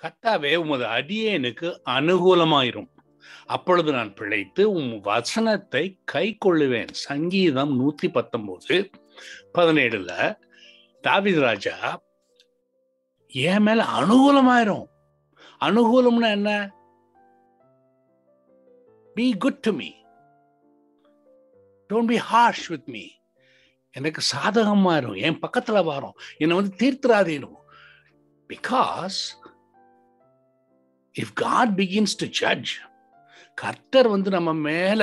கர்த்தாவே உமது அடியேனுக்கு அனுகூலமாயிரும் அப்பொழுது நான் பிழைத்து உம் வசனத்தை கை கொள்ளுவேன் சங்கீதம் நூத்தி பத்தொன்பது பதினேழுல தாவித் ராஜா என் மேல அனுகூலமாயிரும் அனுகூலம்னா என்ன be good to me don't be harsh with me எனக்கு சாதகமாயிரும் என் பக்கத்துல வரும் என்னை வந்து தீர்த்துறாதீனும் because if God begins to judge கர்த்தர் வந்து நம்ம மேல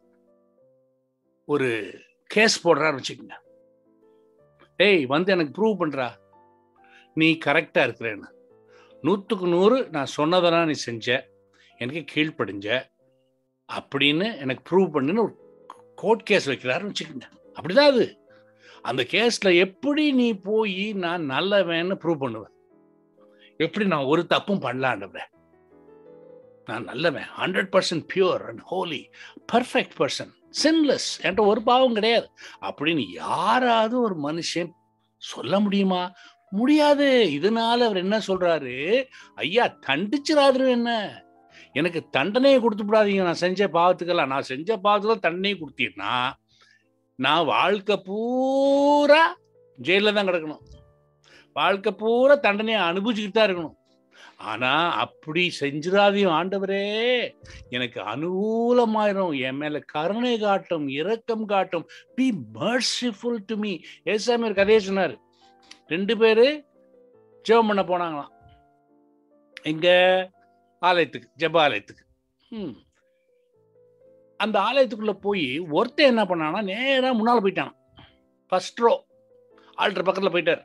ஒரு கேஸ் போடுறாரு வச்சுக்கோங்க ஏய் வந்து எனக்கு ப்ரூவ் பண்றா நீ கரெக்டா இருக்கிறேன்னு நூற்றுக்கு நூறு நான் சொன்னதெல்லாம் நீ செஞ்ச எனக்கு கீழ்ப்படிஞ்ச அப்படின்னு எனக்கு ப்ரூவ் பண்ணுன்னு ஒரு கோர்ட் கேஸ் வைக்கிறாருன்னு வச்சுக்கோங்க அப்படிதான் அது அந்த கேஸ்ல எப்படி நீ போய் நான் நல்லவன்னு ப்ரூவ் பண்ணுவேன் எப்படி நான் ஒரு தப்பும் பண்ணலான்னு நான் நல்லவன் hundred percent pure and holy perfect person sinless என்கிட்ட ஒரு பாவம் கிடையாது அப்படின்னு யாராவது ஒரு மனுஷன் சொல்ல முடியுமா முடியாது இதனால அவர் என்ன சொல்றாரு ஐயா தண்டிச்சிடாது என்ன எனக்கு தண்டனையை கொடுத்து விடாதீங்க நான் செஞ்ச பாவத்துக்கெல்லாம் நான் செஞ்ச பாவத்துக்கெல்லாம் தண்டனையை கொடுத்தீங்கன்னா நான் வாழ்க்கை பூரா ஜெயில தான் கிடக்கணும் வாழ்க்கை பூரா தண்டனையை அனுபவிச்சுக்கிட்டு தான் இருக்கணும் ஆனா அப்படி செஞ்சிடாதையும் ஆண்டவரே எனக்கு அனுகூலமாயிரும் என் மேல கருணை காட்டும் இரக்கம் காட்டும் பி மர்சிஃபுல் டு மீ ஏசாமி ஒரு கதையை சொன்னார் ரெண்டு பேரு ஜெபம் பண்ண போனாங்களாம் எங்க ஆலயத்துக்கு ஜெப ஆலயத்துக்கு ம் அந்த ஆலயத்துக்குள்ள போய் ஒருத்தன் என்ன பண்ணானா நேரா முன்னால போயிட்டான் ஃபர்ஸ்ட் ரோ ஆல்டர் பக்கத்துல போயிட்டார்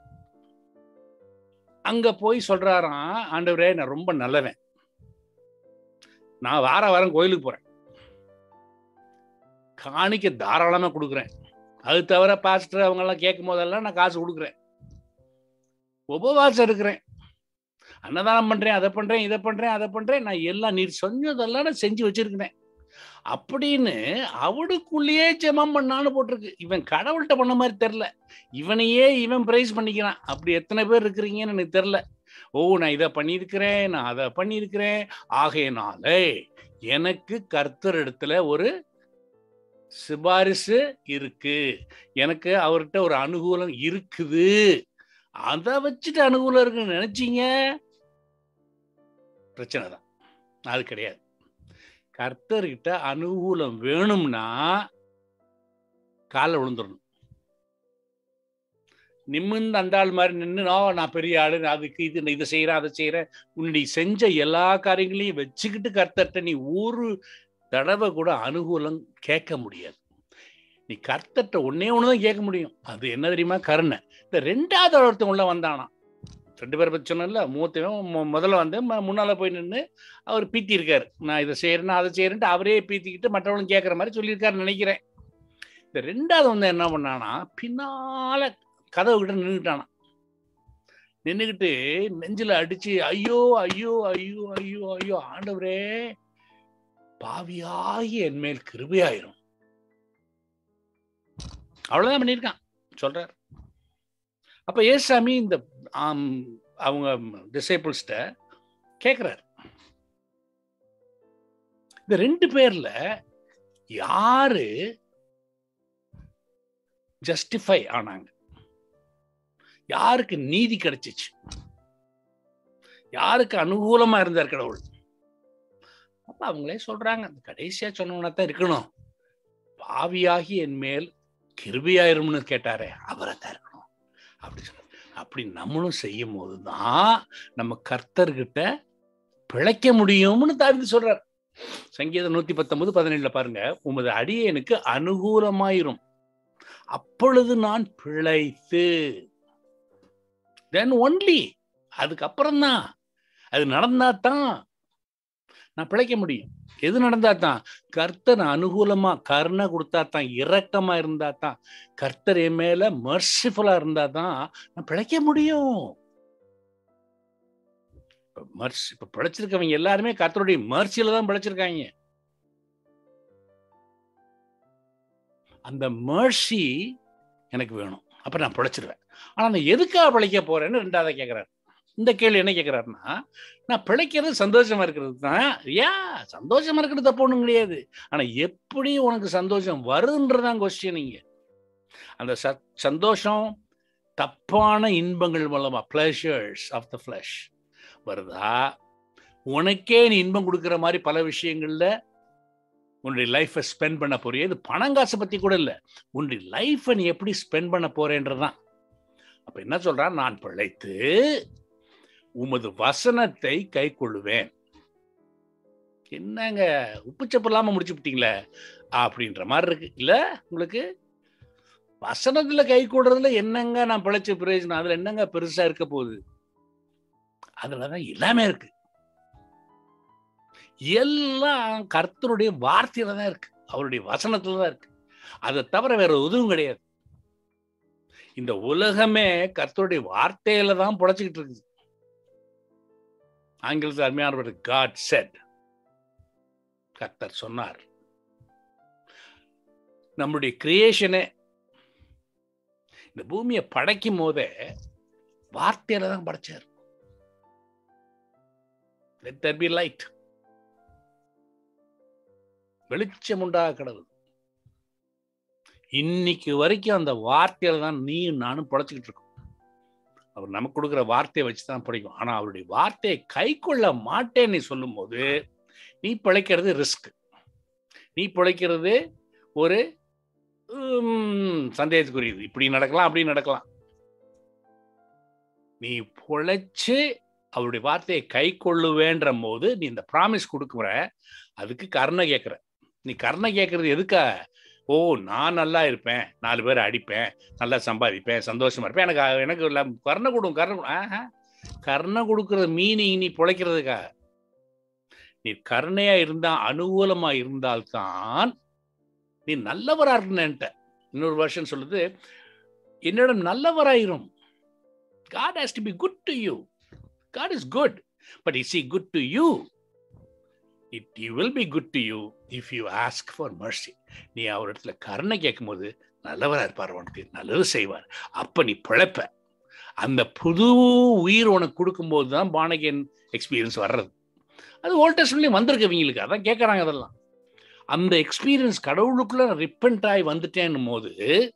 அங்க போய் சொல்றாராம் ஆண்டவரே நான் ரொம்ப நல்லவன் நான் வார வாரம் கோயிலுக்கு போறேன் காணிக்க தாராளமா கொடுக்குறேன் அது தவிர பாஸ்டர் அவங்க எல்லாம் கேட்கும் போதெல்லாம் நான் காசு கொடுக்குறேன் உபவாசம் இருக்கிறேன் அன்னதானம் பண்றேன் அதை பண்றேன் இதை பண்றேன் அதை பண்றேன் நான் எல்லாம் நீர் சொன்னதெல்லாம் நான் செஞ்சு வச்சிருக்கிறேன் அப்படின்னு அவனுக்குள்ளேயே ஜெபம் பண்ணான்னு போட்டிருக்கு இவன் கடவுள்கிட்ட பண்ண மாதிரி தெரில இவனையே இவன் பிரைஸ் பண்ணிக்கிறான் அப்படி எத்தனை பேர் இருக்கிறீங்கன்னு எனக்கு தெரில ஓ நான் இதை பண்ணியிருக்கிறேன் நான் அதை பண்ணியிருக்கிறேன் ஆகையினாலே எனக்கு கர்த்தர் இடத்துல ஒரு சிபாரிசு இருக்கு எனக்கு அவர்கிட்ட ஒரு அனுகூலம் இருக்குது அதை வச்சுட்டு அனுகூலம் இருக்குன்னு நினைச்சீங்க பிரச்சனை தான் அது கிடையாது கர்த்தர்கிட்ட அனுகூலம் வேணும்னா காலை விழுந்துடணும் நிமிர்ந்து அந்த ஆள் மாதிரி நின்று நான் பெரிய ஆளு நான் அதுக்கு இது இதை செய்யறேன் அதை செய்யறேன் உன்னை செஞ்ச எல்லா காரியங்களையும் வச்சுக்கிட்டு கர்த்தர்கிட்ட நீ ஒரு தடவை கூட அனுகூலம் கேட்க முடியாது நீ கர்த்தர்கிட்ட ஒன்னே ஒண்ணுதான் கேட்க முடியும் அது என்ன தெரியுமா கருணை இந்த ரெண்டாவது ஒருத்தன் உள்ள வந்தானா ரெண்டு பேரை பற்றி சொன்னல மூத்தவன் முதல்ல வந்து முன்னால போய் நின்று அவர் பீத்தி இருக்காரு நான் இதை செய்யறேன்னா அதை செய்யறேன்ட்டு அவரே பீத்திக்கிட்டு மற்றவங்களும் கேட்குற மாதிரி சொல்லியிருக்காருன்னு நினைக்கிறேன் இந்த ரெண்டாவது வந்து என்ன பண்ணானா பின்னால கதவு கிட்ட நின்றுட்டானா நின்றுக்கிட்டு நெஞ்சில அடிச்சு ஐயோ ஐயோ ஐயோ ஐயோ ஐயோ ஆண்டவரே பாவியாகி என் மேல் கிருபையாயிரும் அவ்வளவுதான் பண்ணியிருக்கான் சொல்றார் அப்ப ஏசாமி இந்த அவங்க டிசைபிள்ஸ்ட கேட்கிறார் இந்த ரெண்டு பேர்ல யாரு ஜஸ்டிஃபை ஆனாங்க யாருக்கு நீதி கிடைச்சிச்சு யாருக்கு அனுகூலமா இருந்தார் கடவுள் அப்ப அவங்களே சொல்றாங்க கடைசியா சொன்னவனா தான் இருக்கணும் பாவியாகி என் மேல் கிருபியாயிரும்னு கேட்டாரே அவரை தான் இருக்கணும் அப்படி சொன்ன அப்படி நம்மளும் செய்யும் போதுதான் நம்ம கர்த்தர்கிட்ட பிழைக்க முடியும்னு தாவிது சொல்றார் சங்கீதம் நூத்தி பத்தொன்பது பதினேழுல பாருங்க உமது அடியனுக்கு அனுகூலமாயிரும் அப்பொழுது நான் பிழைத்து தென் ஒன்லி அதுக்கப்புறம் தான் அது நடந்தா தான் நான் பிழைக்க முடியும் எது நடந்தா தான் கர்த்தர் அனுகூலமா கருணை கொடுத்தா தான் இரக்கமா இருந்தா தான் கர்த்தர் என் மேல மர்சிஃபுல்லா இருந்தா தான் நான் பிழைக்க முடியும் மர்சி இப்ப பிழைச்சிருக்கவங்க எல்லாருமே கர்த்தருடைய மர்சியில தான் பிழைச்சிருக்காங்க அந்த மர்சி எனக்கு வேணும் அப்ப நான் பிழைச்சிருவேன் ஆனா நான் எதுக்காக பிழைக்க போறேன்னு ரெண்டாவது கேட்கிறாரு இந்த கேள்வி என்ன கேட்கிறாருன்னா நான் பிழைக்கிறது சந்தோஷமா இருக்கிறது தான் யா சந்தோஷமா இருக்கிறது தப்பு ஒண்ணும் கிடையாது ஆனா எப்படி உனக்கு சந்தோஷம் வருதுன்றதான் கொஸ்டின் நீங்க அந்த ச- சந்தோஷம் தப்பான இன்பங்கள் மூலமா பிளஷர்ஸ் ஆஃப் த ஃபிளஷ் வருதா உனக்கே நீ இன்பம் கொடுக்குற மாதிரி பல விஷயங்கள்ல உன்னுடைய லைஃப்பை ஸ்பெண்ட் பண்ண போறிய இது பணம் காசை பத்தி கூட இல்லை உன்னுடைய லைஃப்பை நீ எப்படி ஸ்பெண்ட் பண்ண போறேன்றதான் அப்ப என்ன சொல்றான் நான் பிழைத்து உமது வசனத்தை கை கொள்ளுவேன் என்னங்க உப்புச்சப்பு இல்லாம முடிச்சு விட்டீங்களே அப்படின்ற மாதிரி இருக்கு இல்ல உங்களுக்கு வசனத்துல கை கூடுறதுல என்னங்க நான் பிழைச்ச பிரயோஜனம் அதுல என்னங்க பெருசா இருக்க போகுது அதுலதான் எல்லாமே இருக்கு எல்லாம் கர்த்தருடைய வார்த்தையில தான் இருக்கு அவருடைய வசனத்துல தான் இருக்கு அதை தவிர வேற எதுவும் கிடையாது இந்த உலகமே கர்த்தருடைய வார்த்தையில தான் புழைச்சிக்கிட்டு இருக்குது ஆங்கிலத்தில் அருமையான காட் செட் கர்த்தர் சொன்னார் நம்முடைய கிரியேஷனே இந்த பூமியை படைக்கும் போதே வார்த்தையில தான் படைச்சார் let there be light வெளிச்சம் உண்டாக கடவுள் இன்னைக்கு வரைக்கும் அந்த வார்த்தையில தான் நீயும் நானும் படைச்சுக்கிட்டு இருக்கோம் அவர் நமக்கு கொடுக்குற வார்த்தையை வச்சு தான் பிடிக்கும் ஆனா அவருடைய வார்த்தையை கை கொள்ள மாட்டேன்னு சொல்லும் போது நீ பிழைக்கிறது ரிஸ்க் நீ பிழைக்கிறது ஒரு உம், சந்தேகத்துக்குரியது இப்படி நடக்கலாம் அப்படி நடக்கலாம் நீ பொழைச்சு அவருடைய வார்த்தையை கை கொள்ளுவேன்ற போது நீ இந்த ப்ராமிஸ் கொடுக்குற அதுக்கு கருணை கேட்குற நீ கருணை கேட்கறது எதுக்கா ஓ நான் நல்லா இருப்பேன் நாலு பேர் அடிப்பேன் நல்லா சம்பாதிப்பேன் சந்தோஷமா இருப்பேன் எனக்கு அ- எனக்கு இல்ல, கருணை கொடும் கருணை கொடு. ஆஹா கருணை கொடுக்கறது மீனிங் நீ பிழைக்கிறதுக்கா நீ கருணையா இருந்தா அனுகூலமா இருந்தால்தான் நீ நல்லவரா இருக்கணுன்ட்ட இன்னொரு வருஷன் சொல்லுது என்னிடம் நல்லவராயிரும் God has to be good to you. God is good. But is he good to you? It he will be good to you if you ask for mercy. நீ அவர் இடத்துல கருணை கேட்கும்போது நல்லவரா இருப்பார் உனக்கு நல்லது செய்வார் அப்ப நீ பிழைப்ப அந்த புது உயிர் உனக்கு கொடுக்கும்போது தான் பானகன் எக்ஸ்பீரியன்ஸ் வர்றது அது ஓல்டஸ்ட்லேயும் வந்திருக்கு இவங்களுக்கு அதான் கேட்குறாங்க அதெல்லாம் அந்த எக்ஸ்பீரியன்ஸ் கடவுளுக்குள்ள ரிப்பன்ட் ஆகி வந்துட்டேன்னும் போது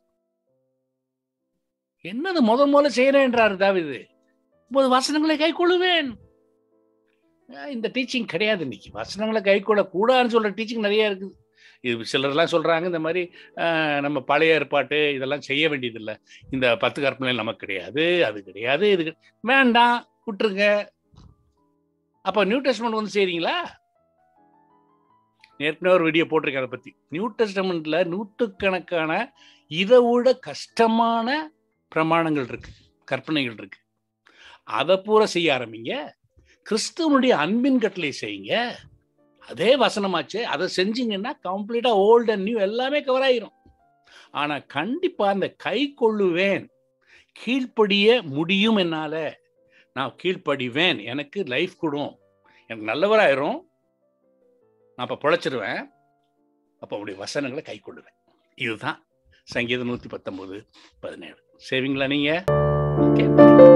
என்னது முத முதல்ல செய்யறேன்றாரு தாவிது இப்போது வசனங்களை கை கொள்ளுவேன் அஹ் இந்த டீச்சிங் கிடையாது இன்னைக்கு வசனங்களை கை கொள்ள கூடாதுன்னு சொல்ற டீச்சிங் நிறைய இருக்குது இது சிலர்லாம் சொல்றாங்க இந்த மாதிரி அஹ், நம்ம பழைய ஏற்பாட்டு இதெல்லாம் செய்ய வேண்டியதில்லை இந்த பத்து கற்பனை நமக்கு கிடையாது அது கிடையாது இது கிடை- வேண்டாம் விட்டுருங்க அப்ப நியூ டெஸ்ட்மெண்ட் வந்து செய்றீங்களா ஏற்கனவே ஒரு வீடியோ போட்டிருக்கேன் அதை பத்தி நியூ டெஸ்டமெண்ட்ல நூற்றுக்கணக்கான இதை விட கஷ்டமான பிரமாணங்கள் இருக்கு கற்பனைகள் இருக்கு அதை பூரா செய்ய ஆரம்பிங்க கிறிஸ்துவனுடைய அன்பின் கட்டளை செய்யுங்க அதே வசனமாச்சு அதை செஞ்சீங்கன்னா கம்ப்ளீட்டா ஓல்ட் அண்ட் நியூ எல்லாமே கவர் ஆயிரும் ஆனா கண்டிப்பா அந்த கை கொள்ளுவேன் கீழ்ப்படிய முடியும் என்னால நான் கீழ்ப்படிவேன் எனக்கு லைஃப் கொடும் எனக்கு நல்லவராயிரும் நான் அப்ப பிழைச்சிருவேன் அப்ப உடைய வசனங்களை கை கொள்ளுவேன் இதுதான் சங்கீதம் நூத்தி பத்தொன்பது பதினேழு சேவிங்களா நீங்க Okay.